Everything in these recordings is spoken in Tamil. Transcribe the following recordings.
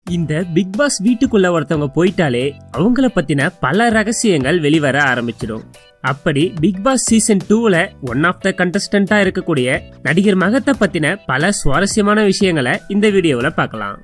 இந்த பிக் பாஸ் வீட்டுக்குள்ள ஒருத்தவங்க போயிட்டாலே அவங்கள பத்தின பல ரகசியங்கள் வெளிவர ஆரம்பிச்சிடும் அப்படி பிக் பாஸ் சீசன் டூல ஒன் ஆஃப் த கண்டஸ்டண்டா இருக்கக்கூடிய நடிகர் மகத்தை பத்தின பல சுவாரஸ்யமான விஷயங்களை இந்த வீடியோல பார்க்கலாம்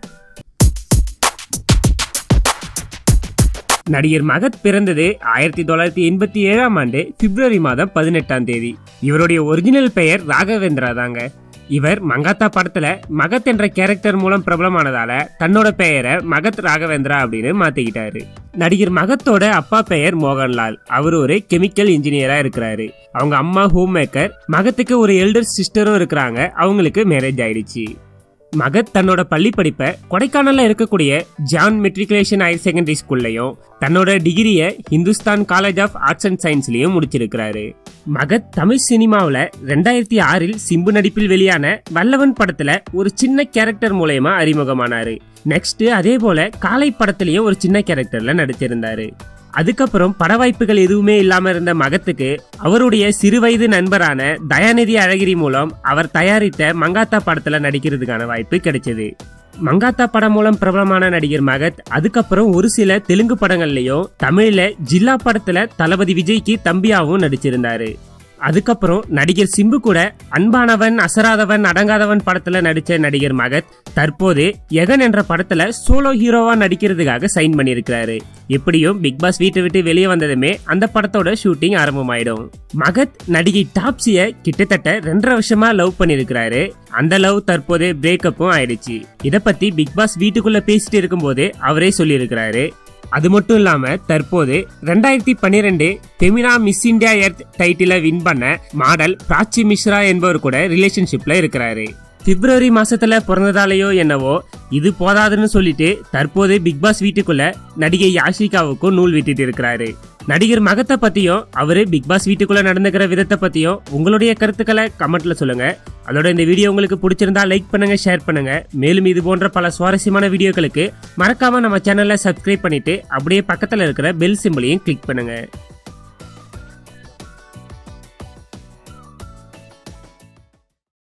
நடிகர் மகத் பிறந்தது ஆயிரத்தி தொள்ளாயிரத்தி எண்பத்தி ஏழாம் ஆண்டு பிப்ரவரி மாதம் பதினெட்டாம் தேதி இவருடைய ஒரிஜினல் பெயர் ராகவேந்திரா தாங்க இவர் மங்காத்தா படத்துல மகத் என்ற கேரக்டர் மூலம் பிரபலமானதால தன்னோட பெயரை மகத் ராகவேந்திரா அப்படின்னு மாத்திக்கிட்டாரு நடிகர் மகத்தோட அப்பா பெயர் மோகன்லால் அவர் ஒரு கெமிக்கல் இன்ஜினியரா இருக்கிறாரு அவங்க அம்மா ஹோம் மேக்கர் மகத்துக்கு ஒரு எல்டர் சிஸ்டரும் இருக்கிறாங்க அவங்களுக்கு மேரேஜ் ஆயிடுச்சு மகத் தன்னோட பள்ளி படிப்பை கொடைக்கானல்ல இருக்கக்கூடிய ஜான் மெட்ரிகுலேஷன் ஹையர் செகண்டரி ஸ்கூல்லையும் தன்னோட டிகிரியை Hindustan college of arts and சயின்ஸ்லயும் முடிச்சிருக்கிறாரு மகத் தமிழ் சினிமாவில் ரெண்டாயிரத்தி ஆறில் சிம்பு நடிப்பில் வெளியான வல்லவன் படத்துல ஒரு சின்ன கேரக்டர் மூலயமா அறிமுகமானாரு நெக்ஸ்ட் அதே போல காலை படத்திலையும் ஒரு சின்ன கேரக்டர்ல நடிச்சிருந்தாரு அதுக்கப்புறம் பட வாய்ப்புகள் எதுவுமே இல்லாம இருந்த மகத்துக்கு அவருடைய சிறுவயது நண்பரான தயாநிதி அழகிரி மூலம் அவர் தயாரித்த மங்காத்தா படத்துல நடிக்கிறதுக்கான வாய்ப்பு கிடைச்சது மங்காத்தா படம் மூலம் பிரபலமான நடிகர் மகத் அதுக்கப்புறம் ஒரு சில தெலுங்கு படங்கள்லயும் தமிழ்ல ஜில்லா படத்துல தளபதி விஜய்க்கு தம்பியாவும் நடிச்சிருந்தாரு அதுக்கப்புறம் நடிகர் சிம்பு கூட அன்பானவன் அசராதவன் அடங்காதவன் படத்துல நடிச்ச நடிகர் மகத் தற்போது யகன் என்ற படத்துல சோலோ ஹீரோவா நடிக்கிறதுக்காக சைன் பண்ணியிருக்கிறாரு எப்படியும் பிக் பாஸ் வீட்டை விட்டு வெளியே வந்ததுமே அந்த படத்தோட ஷூட்டிங் ஆரம்பமாயிடும் மகத் நடிகை டாப்ஸிய கிட்டத்தட்ட ரெண்டரை வருஷமா லவ் பண்ணிருக்கிறாரு அந்த லவ் தற்போது பிரேக்கப்பும் ஆயிடுச்சு இத பத்தி பிக் பாஸ் வீட்டுக்குள்ள பேசிட்டு இருக்கும்போது அவரே சொல்லியிருக்கிறாரு அது மட்டும் இல்லாம தற்போது ரெண்டாயிரத்தி பன்னிரெண்டு ஃபெமினா மிஸ் இந்தியா எர்த் டைட்டில வின் பண்ண மாடல் பிராச்சி மிஸ்ரா என்பவர் கூட ரிலேஷன்ஷிப்ல இருக்கிறாரு பிப்ரவரி மாசத்துல பிறந்ததாலேயோ என்னவோ இது போதாதுன்னு சொல்லிட்டு தற்போது பிக் பாஸ் வீட்டுக்குள்ள நடிகை யாஷிகாவுக்கும் நூல் விட்டுட்டு இருக்கிறாரு நடிகர் மகத்தை பத்தியும் அவரு பிக் பாஸ் வீட்டுக்குள்ள நடந்துக்கிற விதத்தை பத்தியும் உங்களுடைய கருத்துக்களை கமெண்ட்ல சொல்லுங்க அதோட இந்த வீடியோ உங்களுக்கு பிடிச்சிருந்தா லைக் பண்ணுங்க ஷேர் பண்ணுங்க மேலும் இது போன்ற பல சுவாரஸ்யமான வீடியோக்களுக்கு மறக்காம நம்ம சேனலை சப்ஸ்கிரைப் பண்ணிட்டு அப்படியே பக்கத்துல இருக்கிற பெல் சிம்பிளையும் கிளிக் பண்ணுங்க